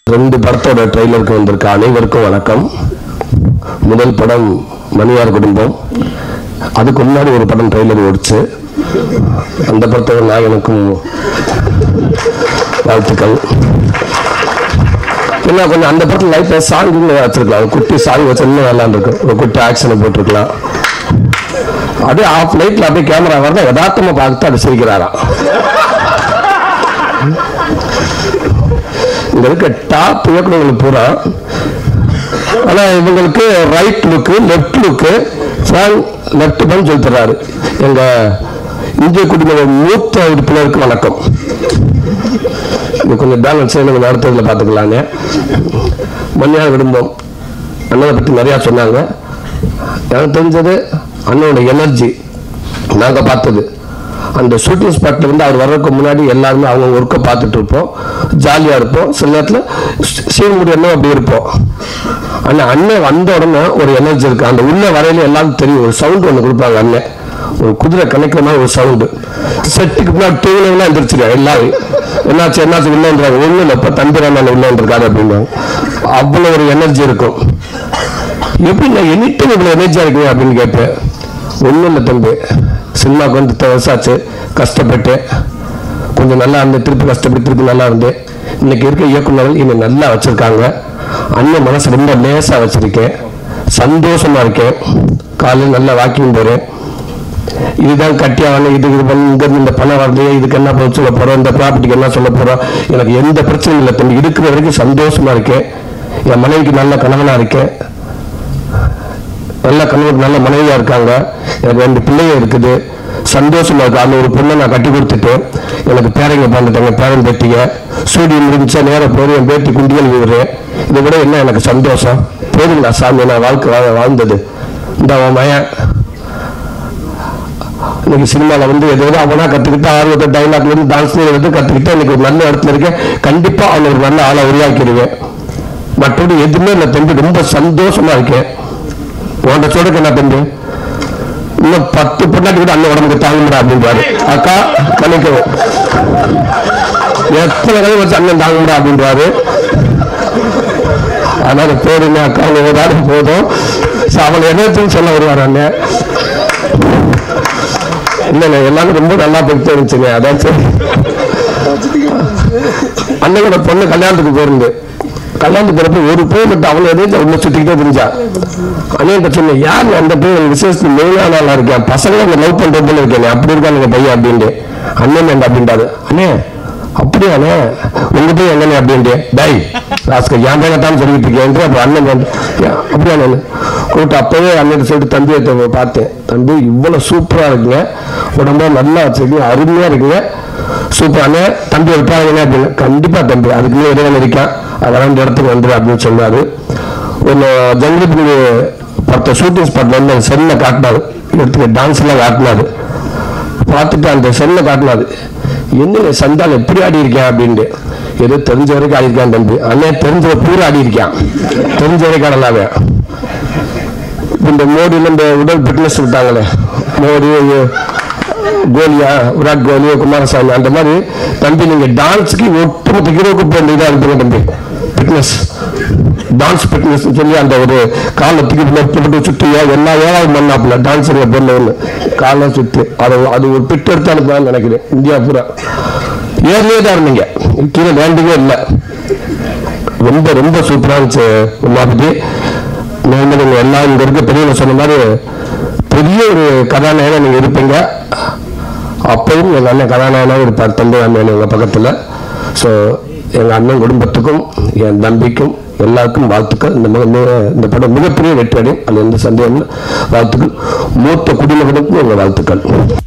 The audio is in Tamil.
ரெண்டு படத்தோட ட்ரெய்லருக்கு வந்திருக்க அனைவருக்கும் வணக்கம் முதல் படம் மணியார் குடும்பம் அதுக்கு முன்னாடி ஒரு படம் ட்ரெய்லர் ஓடிச்சு அந்த படத்தோட நாயகனுக்கும் வாழ்த்துக்கள் என்ன கொஞ்சம் அந்த படத்தில் லைஃப்பில் சாங் வச்சிருக்கலாம் ஒரு குட்டி சாங் வச்சு இன்னும் நல்லா இருக்கும் ஒரு குட்டி ஆக்ஷனை போட்டிருக்கலாம் அப்படியே ஆஃப் லைட்டில் அப்படியே கேமரா வரத யதார்த்தமாக பார்த்து அது சிரிக்கிறாராம் இங்க இருக்க டாப் இயக்குநர்கள் பூரா ஆனா இவங்களுக்கு right look left look fan left பண்ணி சொல்லி தர்றாரு எங்க இந்திய குடிமக மூத்த உறுப்பினருக்கு வணக்கம் இது கொஞ்சம் பேலன்ஸ் நம்ம அடுத்ததுல பார்த்துக்கலாங்க மன்னியார் குடும்பம் அண்ணனை பற்றி நிறையா சொன்னாங்க எனக்கு தெரிஞ்சது அண்ணனோட எனர்ஜி நாங்கள் பார்த்தது அந்த ஷூட்டிங் ஸ்பாட்ல இருந்து அவர் வர்றதுக்கு முன்னாடி எல்லாருமே அவங்க ஒர்க்கை பார்த்துட்டு இருப்போம் ஜாலியாக இருப்போம் சில நேரத்தில் சீன் என்ன அப்படி இருப்போம் ஆனால் அண்ணன் வந்த உடனே ஒரு எனர்ஜி இருக்கு அந்த உள்ள வரையில எல்லாருக்கும் தெரியும் ஒரு சவுண்ட் ஒன்று கொடுப்பாங்க அண்ணன் ஒரு குதிரை கணக்கிற மாதிரி ஒரு சவுண்டு செட்டுக்கு முன்னாடி டூவிலாம் எந்திரிச்சிருக்கேன் எல்லாரும் என்னாச்சு என்னாச்சு உள்ளன்றாங்க ஒன்றும் இல்லை இப்போ தம்பிராமன் உள்ள வந்திருக்காரு அப்படின்றாங்க அவ்வளோ ஒரு எனர்ஜி இருக்கும் எப்படி நான் எனி டைம் இவ்வளோ எனர்ஜியாக இருக்கீங்க அப்படின்னு கேட்பேன் ஒன்றும் இல்லை தம்பி சினிமாவுக்கு வந்து இத்தனை வருஷம் ஆச்சு கஷ்டப்பட்டு கொஞ்சம் நல்லா இருந்தேன் திருப்பி கஷ்டப்பட்டு திருப்பி நல்லா இருந்தேன் இன்னைக்கு இருக்க இயக்குநர்கள் என்னை நல்லா வச்சிருக்காங்க அண்ணன் மனசு ரொம்ப லேசாக வச்சிருக்கேன் சந்தோஷமா இருக்கேன் காலையில் நல்லா வாக்கிங் போகிறேன் இதுதான் கட்டியாகணும் இதுக்கு இது பண்ணி இங்க இருந்து இந்த பணம் வரலையே இதுக்கு என்ன பதில் சொல்ல போறோம் இந்த ப்ராப்பர்ட்டிக்கு என்ன சொல்ல போறோம் எனக்கு எந்த பிரச்சனையும் இல்லை தம்பி இருக்கிற வரைக்கும் சந்தோஷமா இருக்கேன் என் மனைவிக்கு நல்ல கணவனா இருக்கேன் நல்ல கணவனுக்கு நல்ல மனைவியா இருக்காங்க எனக்கு ரெண்டு பிள்ளைங்க இருக்குது சந்தோஷமா இருக்கு அந்த ஒரு பொண்ணை நான் கட்டி கொடுத்துட்டு எனக்கு பேரங்க பண்ணிட்டாங்க பேரன் பேட்டிங்க சூரியன் முடிஞ்சா நேரம் போய் என் பேட்டி குண்டியல் விடுறேன் இதை விட என்ன எனக்கு சந்தோஷம் போதுங்களா சாமி நான் வாழ்க்கை வாழ- வாழ்ந்தது இந்த அவன் மயன் இன்னைக்கு சினிமாவில் வந்து ஏதோ அவனா கற்றுக்கிட்டு ஆர்வத்தை டைலாக்ல இருந்து டான்ஸ்ல இருந்து கற்றுக்கிட்டு இன்னைக்கு ஒரு நல்ல இடத்துல இருக்கேன் கண்டிப்பாக அவனை ஒரு நல்ல ஆளை உருவாக்கிடுவேன் மற்றபடி எதுவுமே இல்லை தம்பி ரொம்ப சந்தோஷமா இருக்கேன் உன்கிட்ட சொல்றதுக்கு என்ன தம்பி இன்னும் பத்து பொண்ணாட்டி கூட அண்ணன் உடம்புக்கு தாங்குறா அப்படின்றாரு அக்கா மன்னிக்கவும் எத்தனை கதை வச்சு அண்ணன் தாங்குறா அப்படின்றாரு அதனால போடுங்க அக்கா அவங்க ஏதாவது போதும் சோ, அவளை என்னத்தையும் சொல்ல வருவார் அண்ணன் இல்ல இல்ல எல்லாரும் ரொம்ப நல்லா போயிட்டு இருந்துச்சுங்க அதான் சரி அண்ணனோட பொண்ணு கல்யாணத்துக்கு போயிருந்து கல்யாணத்துக்கு போறப்ப ஒரு பேர் மட்டும் அவளை எதையும் உள்ள சுத்திக்கிட்டே தெரிஞ்சா அண்ணன் சொன்னேன் யார் அந்த பேர் விசேஷத்துக்கு மெயினான ஆளா இருக்கேன் பசங்க அந்த லவ் பண்றதுல இருக்கேன் அப்படி இருக்கானுங்க பையன் அப்படின்ட்டு அண்ணன் வேண்டாம் அப்படின்றாரு அண்ணே அப்படியாண்ணே உங்க போய் எங்கண்ணே அப்படின்ட்டு டை ராஸ்கர் என் பையன் தான் சொல்லிட்டு இருக்கேன் அப்ப அண்ணன் வேண்டாம். ஏன், அப்படியாண்ணே கூப்பிட்டு அப்பவே அண்ணன் சொல்லிட்டு தம்பியை த- பார்த்தேன் தம்பி இவ்வளவு சூப்பரா இருக்குங்க உடம்பா நல்லா வச்சிருக்கீங்க அருமையா இருக்குங்க சூப்பர் அண்ணே தம்பி இருப்பாங்க அப்படின்னு கண்டிப்பா தம்பி அதுக்கு மேலே இறைவன் இருக்கான் அதெல்லாம் இந்த இடத்துக்கு வந்துடு அப்படின்னு சொன்னாரு ஒரு ஜங்கிலி பத்த ஷூட்டிங் ஸ்பாட்ல வந்து அந்த செல்லை காட்டினாரு எடுத்துக்க டான்ஸ் எல்லாம் காட்டினாரு பார்த்துட்டு அந்த செல்லை காட்டினாரு என்ன சந்தால் எப்படி ஆடி இருக்கேன் அப்படின்ட்டு ஏதோ தெரிஞ்ச வரைக்கும் ஆடி இருக்கான் தம்பி அண்ணே தெரிஞ்ச பூரா ஆடி இருக்கான் தெரிஞ்ச வரைக்கும் ஆடலாவே இந்த மோடியில் இந்த உடல் ஃபிட்னஸ் விட்டாங்களே மோடி கோலியா விராட் கோலி குமாரசாமி அந்த மாதிரி தம்பி நீங்க டான்ஸுக்கு ஒட்டுமொத்த ஹீரோக்கு போய் இதாக இருப்பீங்க தம்பி ஃபிட்னஸ் டான்ஸ் ஃபிட்னஸ் சொல்லி அந்த ஒரு காலை தூக்கி லெஃப்ட் போட்டு சுற்றியா எல்லா ஏழாவது மண்ணாப்புல டான்ஸருங்க பொண்ணு ஒன்று காலை சுற்றி அது அது ஒரு பிட் எடுத்து அனுப்பலாம்னு நினைக்கிறேன் இந்தியா பூரா ஏர்லேயே தான் இருந்தீங்க கீழே லேண்டிங்கே இல்லை ரொம்ப ரொம்ப சூப்பரா இருந்துச்சு உமாபதி நீங்கள் நீங்கள் எல்லாம் இங்க இருக்க பெரியவங்க சொன்ன மாதிரி பெரிய ஒரு கதாநாயகன் நீங்க இருப்பீங்க அப்பவும் எங்கள் அண்ணன் கதாநாயகனாக இருப்பார் தந்தை அண்ணன் எங்கள் பக்கத்தில் ஸோ எங்கள் அண்ணன் குடும்பத்துக்கும் என் தம்பிக்கும் எல்லாருக்கும் வாழ்த்துக்கள் இந்த மிக மிக இந்த படம் மிகப்பெரிய வெற்றி அடையும் அது எந்த சந்தேகம் இல்லை வாழ்த்துக்கள் மூத்த குடிமகனுக்கும் எங்கள் வாழ்த்துக்கள்